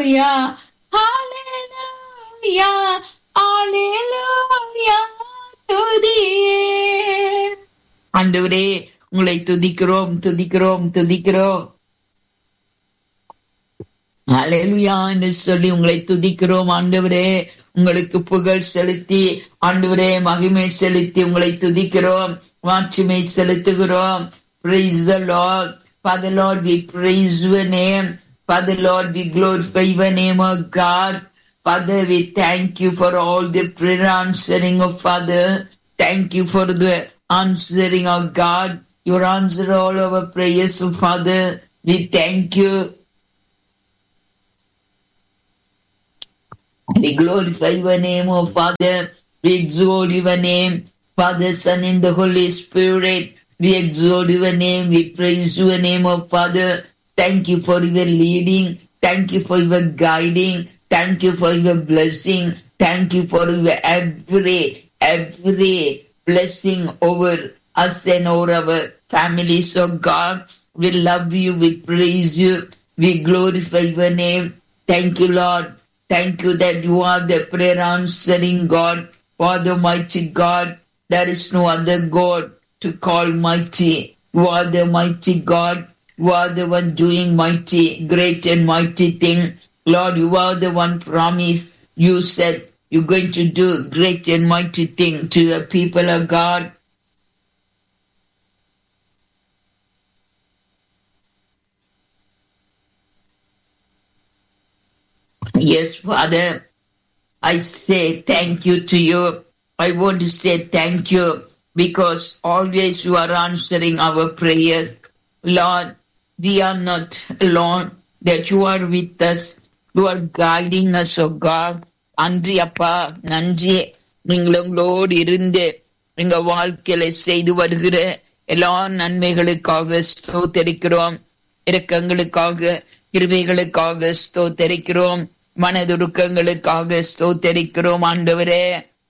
Hallelujah. Hallelujah. Hallelujah. துதியே ஆண்டவரே உங்களை துதிக்கிறோம் துதிக்கிறோம் துதிக்கிறோம் அலையா என்று சொல்லி உங்களை துதிக்கிறோம் ஆண்டவரே உங்களுக்கு புகழ் செலுத்தி ஆண்டவரே மகிமை செலுத்தி உங்களை துதிக்கிறோம் மாட்சிமை செலுத்துகிறோம் praise the lord father lord we praise your name father lord we glorify your name of god father we thank you for all the prayer answering of father thank you for the answering of god your answer all our prayers of father we thank you We glorify your name, O Father. We exalt your name, Father, Son, and the Holy Spirit. We exalt your name. We praise your name, O Father. Thank you for your leading. Thank you for your guiding. Thank you for your blessing. Thank you for your every, every blessing over us and over our families, oh God. We love you. We praise you. We glorify your name. Thank you, Lord. Thank you that you are the prayer answering God, you are the mighty God. There is no other God to call mighty. You are the mighty God. You are the one doing mighty, great and mighty thing. Lord, you are the one promise. You said you're going to do great and mighty thing to your people of God. Yes, Father, I say thank you to you. I want to say thank you because always you are answering our prayers. Lord, we are not alone, that you are with us. You are guiding us, oh God. அன்றி அப்பா நன்றி நீங்கள் உங்களோடு இருந்து எங்க வாழ்க்கையில செய்து வருகிற எல்லா நன்மைகளுக்காக ஸ்தோத்தரிக்கிறோம் இரக்கங்களுக்காக கிருபைகளுக்காக ஸ்தோத்தரிக்கிறோம் மனதுருக்கங்களுக்காக ஸ்தோத்தரிக்கிறோம் ஆண்டவரே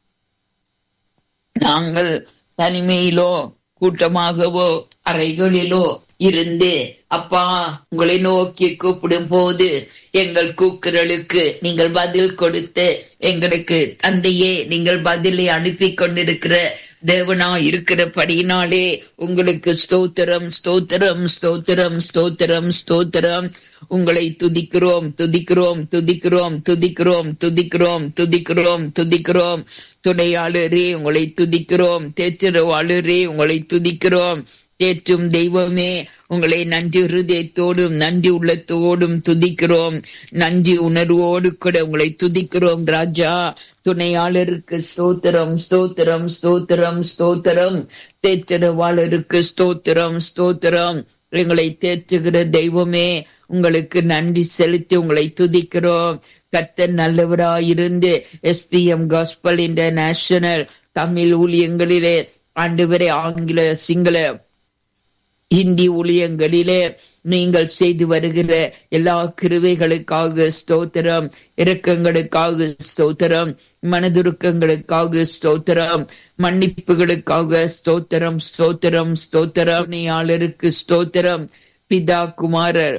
நாங்கள் தனிமையிலோ கூட்டமாகவோ அறைகளிலோ இருந்து அப்பா உங்களை நோக்கி கூப்பிடும் போது எங்கள் கூக்குரலுக்கு நீங்கள் பதில் கொடுத்து எங்களுக்கு தந்தையே நீங்கள் பதிலை அனுப்பி கொண்டிருக்கிற தேவனா இருக்கிறபடியினாலே உங்களுக்கு ஸ்தோத்திரம் ஸ்தோத்திரம் ஸ்தோத்திரம் ஸ்தோத்திரம் ஸ்தோத்திரம் உங்களை துதிக்கிறோம் துதிக்கிறோம் துதிக்கிறோம் துதிக்கிறோம் துதிக்கிறோம் துதிக்கிறோம் துதிக்கிறோம் துணையாளரே உங்களை துதிக்கிறோம் தேத்திரவாளரே உங்களை துதிக்கிறோம் ஏற்றும் தெய்வமே உங்களை நன்றி ஹிருதயத்தோடும் நன்றி உள்ளத்தோடும் துதிக்கிறோம் நன்றி உணர்வோடு கூட உங்களை துதிக்கிறோம் ராஜா துணையாளருக்கு ஸ்தோத்திரம் ஸ்தோத்திரம் ஸ்தோத்திரம் ஸ்தோத்திரம் தேத்திரவாளருக்கு ஸ்தோத்திரம் ஸ்தோத்திரம் எங்களை தேற்றுகிற தெய்வமே உங்களுக்கு நன்றி செலுத்தி உங்களை துதிக்கிறோம் கர்த்தர் நல்லவராயிருந்து எஸ்பிஎம் காஸ்பல் இன்டர்நேஷனல் தமிழ் ஊழியங்களிலே ஆண்டு ஆங்கில சிங்கள இந்தி ஊழியங்களிலே நீங்கள் செய்து வருகிற எல்லா கிருவைகளுக்காக ஸ்தோத்திரம் இரக்கங்களுக்காக ஸ்தோத்திரம் மனதுருக்கங்களுக்காக ஸ்தோத்திரம் மன்னிப்புகளுக்காக ஸ்தோத்திரம் ஸ்தோத்திரம் ஸ்தோத்திரம் நீயாளருக்கு ஸ்தோத்திரம் பிதா குமாரர்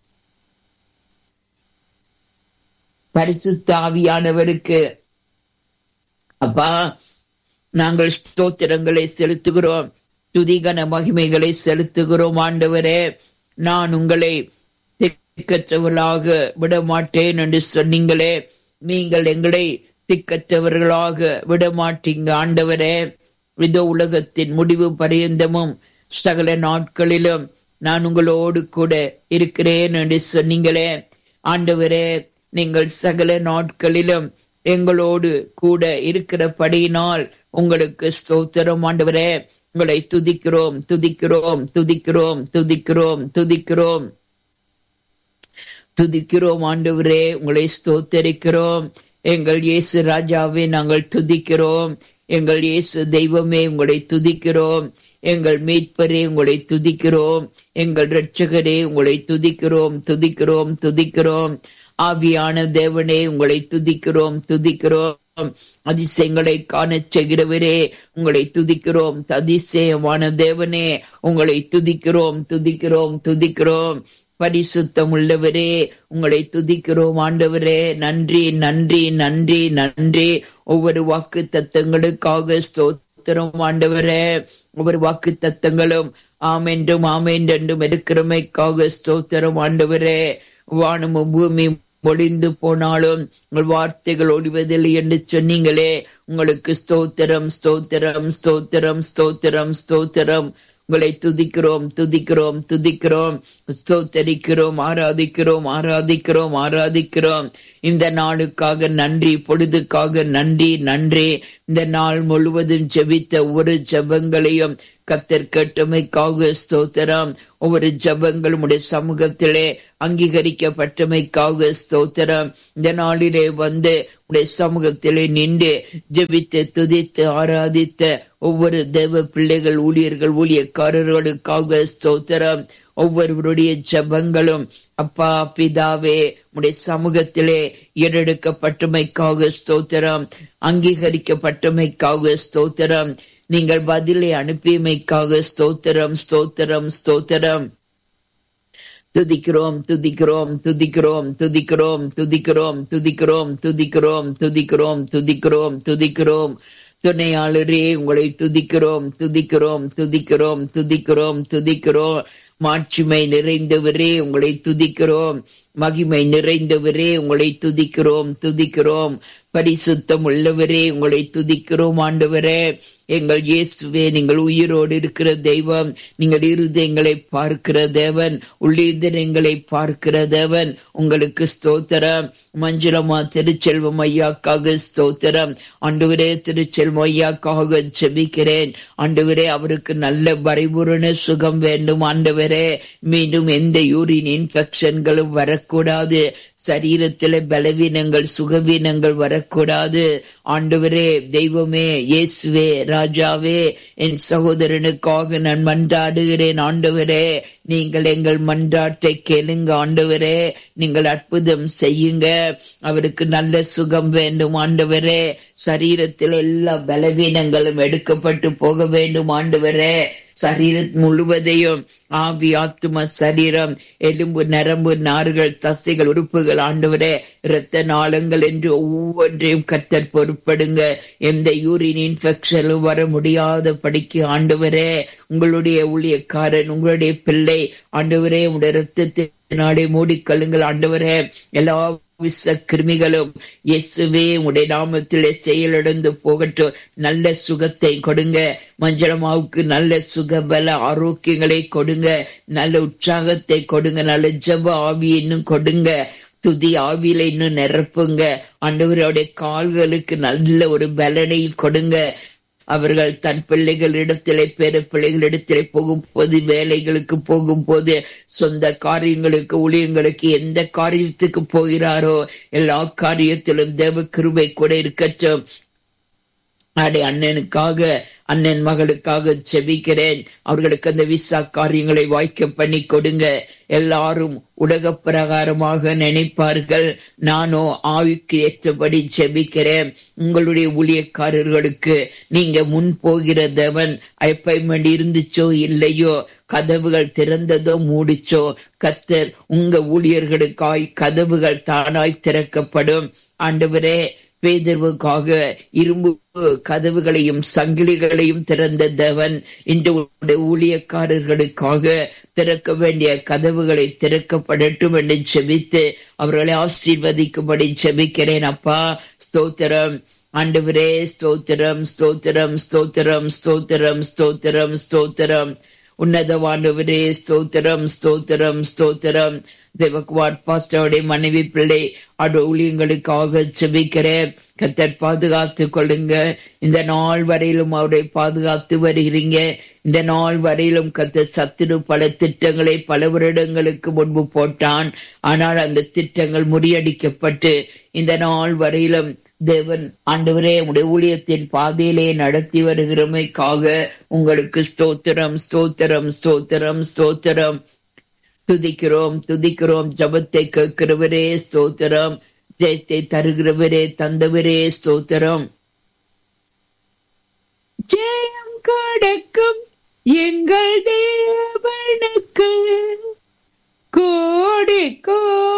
பரிசுத்தாவியானவருக்கு அப்பா நாங்கள் ஸ்தோத்திரங்களை செலுத்துகிறோம் துதிகன மகிமைகளை செலுத்துகிறோம் ஆண்டவரே நான் உங்களை திக்கற்றவர்களாக விட மாட்டேன் என்று சொன்னீங்களே நீங்கள் எங்களை திக்கற்றவர்களாக விட மாட்டீங்க ஆண்டவரே இதோ உலகத்தின் முடிவு பரியந்தமும் சகல நாட்களிலும் நான் உங்களோடு கூட இருக்கிறேன் என்று சொன்னீங்களே ஆண்டவரே நீங்கள் சகல நாட்களிலும் எங்களோடு கூட இருக்கிறபடியினால் உங்களுக்கு ஸ்தோத்திரம் ஆண்டவரே உங்களை துதிக்கிறோம் துதிக்கிறோம் துதிக்கிறோம் துதிக்கிறோம் துதிக்கிறோம் துதிக்கிறோம் ஆண்டவரே உங்களை ஸ்தோத்தரிக்கிறோம் எங்கள் இயேசு ராஜாவே நாங்கள் துதிக்கிறோம் எங்கள் இயேசு தெய்வமே உங்களை துதிக்கிறோம் எங்கள் மீட்பரே உங்களை துதிக்கிறோம் எங்கள் இரட்சகரே உங்களை துதிக்கிறோம் துதிக்கிறோம் துதிக்கிறோம் ஆவியான தேவனே உங்களை துதிக்கிறோம் துதிக்கிறோம் அதிசயங்களை காணச் செய்கிறவரே உங்களை துதிக்கிறோம் அதிசயமான தேவனே உங்களை துதிக்கிறோம் துதிக்கிறோம் துதிக்கிறோம் பரிசுத்தம் உள்ளவரே உங்களை துதிக்கிறோம் ஆண்டவரே நன்றி நன்றி நன்றி நன்றி ஒவ்வொரு வாக்கு தத்தங்களுக்காக ஸ்தோத்திரம் ஆண்டவரே ஒவ்வொரு வாக்கு தத்தங்களும் ஆமென்றும் ஆமென்றென்றும் இருக்கிறமைக்காக ஸ்தோத்திரம் ஆண்டவரே வானமும் பூமி ஒளிந்து போனாலும் உங்கள் வார்த்தைகள் ஒளிவதில்லை என்று சொன்னீங்களே உங்களுக்கு ஸ்தோத்திரம் ஸ்தோத்திரம் ஸ்தோத்திரம் ஸ்தோத்திரம் ஸ்தோத்திரம் உங்களை துதிக்கிறோம் துதிக்கிறோம் துதிக்கிறோம் ஸ்தோத்தரிக்கிறோம் ஆராதிக்கிறோம் ஆராதிக்கிறோம் ஆராதிக்கிறோம் இந்த நாளுக்காக நன்றி பொழுதுக்காக நன்றி நன்றி இந்த நாள் முழுவதும் ஜெபித்த ஒவ்வொரு ஜெபங்களையும் கத்தர் கேட்டமைக்காக ஸ்தோத்திரம் ஒவ்வொரு ஜபங்களும் உடைய சமூகத்திலே அங்கீகரிக்கப்பட்டமைக்காக ஸ்தோத்திரம் இந்த நாளிலே வந்து உடைய சமூகத்திலே நின்று ஜெபித்து துதித்து ஆராதித்த ஒவ்வொரு தேவ பிள்ளைகள் ஊழியர்கள் ஊழியக்காரர்களுக்காக ஸ்தோத்திரம் ஒவ்வொருவருடைய ஜபங்களும் அப்பா பிதாவே உடைய சமூகத்திலே ஏறெடுக்கப்பட்டமைக்காக ஸ்தோத்திரம் அங்கீகரிக்கப்பட்டமைக்காக ஸ்தோத்திரம் நீங்கள் பதிலை அனுப்பியமைக்காக ஸ்தோத்திரம் ஸ்தோத்திரம் ஸ்தோத்திரம் துதிக்கிறோம் துதிக்கிறோம் துதிக்கிறோம் துதிக்கிறோம் துதிக்கிறோம் துதிக்கிறோம் துதிக்கிறோம் துதிக்கிறோம் துதிக்கிறோம் துதிக்கிறோம் துணையாளரே உங்களை துதிக்கிறோம் துதிக்கிறோம் துதிக்கிறோம் துதிக்கிறோம் துதிக்கிறோம் மாட்சிமை நிறைந்தவரே உங்களை துதிக்கிறோம் மகிமை நிறைந்தவரே உங்களை துதிக்கிறோம் துதிக்கிறோம் பரிசுத்தம் உள்ளவரே உங்களை துதிக்கிறோம் ஆண்டவரே எங்கள் இயேசுவே நீங்கள் உயிரோடு இருக்கிற தெய்வம் நீங்கள் இருதயங்களை பார்க்கிற தேவன் உள்ளிருந்தங்களை பார்க்கிற தேவன் உங்களுக்கு ஸ்தோத்திரம் மஞ்சுளமா திருச்செல்வம் ஐயாக்காக ஸ்தோத்திரம் ஆண்டவரே திருச்செல்வம் ஐயாக்காக ஜெபிக்கிறேன் ஆண்டவரே அவருக்கு நல்ல பரிபூரண சுகம் வேண்டும் ஆண்டவரே மீண்டும் எந்த யூரின் இன்ஃபெக்ஷன்களும் வரக்கூடாது சரீரத்தில பலவீனங்கள் சுகவீனங்கள் வரக்கூடாது ஆண்டவரே தெய்வமே இயேசுவே ராஜாவே என் சகோதரனுக்காக நான் மன்றாடுகிறேன் ஆண்டவரே நீங்கள் எங்கள் மன்றாட்டை கேளுங்க ஆண்டவரே நீங்கள் அற்புதம் செய்யுங்க அவருக்கு நல்ல சுகம் வேண்டும் ஆண்டவரே சரீரத்தில் எல்லா பலவீனங்களும் எடுக்கப்பட்டு போக வேண்டும் ஆண்டவரே சரீரம் முழுவதையும் ஆவி ஆத்தும சரீரம் எலும்பு நரம்பு நார்கள் தசைகள் உறுப்புகள் ஆண்டவரே இரத்த நாளங்கள் என்று ஒவ்வொன்றையும் கத்தர் பொறுப்படுங்க எந்த யூரின் இன்ஃபெக்ஷனும் வர முடியாத படிக்கு ஆண்டவரே உங்களுடைய ஊழியக்காரன் உங்களுடைய பிள்ளை ஆண்டவரே உங்களுடைய ரத்தத்தினாலே மூடிக்கொள்ளுங்கள் ஆண்டவரே எல்லா விச கிருமிகளும் இயேசுவே உடைய நாமத்திலே செயலிழந்து போகட்டும் நல்ல சுகத்தை கொடுங்க மஞ்சளமாவுக்கு நல்ல சுகபல ஆரோக்கியங்களை கொடுங்க நல்ல உற்சாகத்தை கொடுங்க நல்ல ஜப ஆவி இன்னும் கொடுங்க துதி ஆவியில இன்னும் நிரப்புங்க ஆண்டவருடைய கால்களுக்கு நல்ல ஒரு பலனை கொடுங்க அவர்கள் தன் பிள்ளைகளிடத்திலே பேர பிள்ளைகளிடத்திலே போகும் போது வேலைகளுக்கு போகும் போது சொந்த காரியங்களுக்கு ஊழியங்களுக்கு எந்த காரியத்துக்கு போகிறாரோ எல்லா காரியத்திலும் தேவ கிருபை கூட இருக்கட்டும் அடே அண்ணனுக்காக அண்ணன் மகளுக்காக செபிக்கிறேன் அவர்களுக்கு அந்த விசா காரியங்களை வாய்க்க பண்ணி கொடுங்க எல்லாரும் உலக பிரகாரமாக நினைப்பார்கள் நானோ ஆவிக்கு ஏற்றபடி செபிக்கிறேன் உங்களுடைய ஊழியக்காரர்களுக்கு நீங்க முன் போகிற தேவன் அப்பாயின்மெண்ட் இருந்துச்சோ இல்லையோ கதவுகள் திறந்ததோ மூடிச்சோ கத்தர் உங்க ஊழியர்களுக்காய் கதவுகள் தானாய் திறக்கப்படும் ஆண்டவரே பேதர்வுக்காக இரும்பு கதவுகளையும் சங்கிலிகளையும் திறந்த தேவன் இன்று ஊழியக்காரர்களுக்காக திறக்க வேண்டிய கதவுகளை திறக்கப்படட்டும் என்று செபித்து அவர்களை ஆசீர்வதிக்கும்படி செபிக்கிறேன் அப்பா ஸ்தோத்திரம் ஆண்டவரே ஸ்தோத்திரம் ஸ்தோத்திரம் ஸ்தோத்திரம் ஸ்தோத்திரம் ஸ்தோத்திரம் ஸ்தோத்திரம் உன்னதவாண்டவரே ஸ்தோத்திரம் ஸ்தோத்திரம் ஸ்தோத்திரம் தேவகுமார் பாஸ்டருடைய மனைவி பிள்ளை அடு ஊழியங்களுக்காக செபிக்கிறேன் கத்தர் பாதுகாத்து கொள்ளுங்க இந்த நாள் வரையிலும் அவரை பாதுகாத்து வருகிறீங்க இந்த நாள் வரையிலும் கத்த சத்துரு பல திட்டங்களை பல வருடங்களுக்கு முன்பு போட்டான் ஆனால் அந்த திட்டங்கள் முறியடிக்கப்பட்டு இந்த நாள் வரையிலும் தேவன் ஆண்டவரே உடைய ஊழியத்தின் பாதையிலே நடத்தி வருகிறமைக்காக உங்களுக்கு ஸ்தோத்திரம் ஸ்தோத்திரம் ஸ்தோத்திரம் ஸ்தோத்திரம் துதிக்கிறோம் துதிக்கிறோம் ஜபத்தை கேட்கிறவரே ஸ்தோத்திரம் ஜெயத்தை தருகிறவரே தந்தவரே ஸ்தோத்திரம் ஜெயம் கிடைக்கும் எங்கள் தேவனுக்கு கோடி கோடி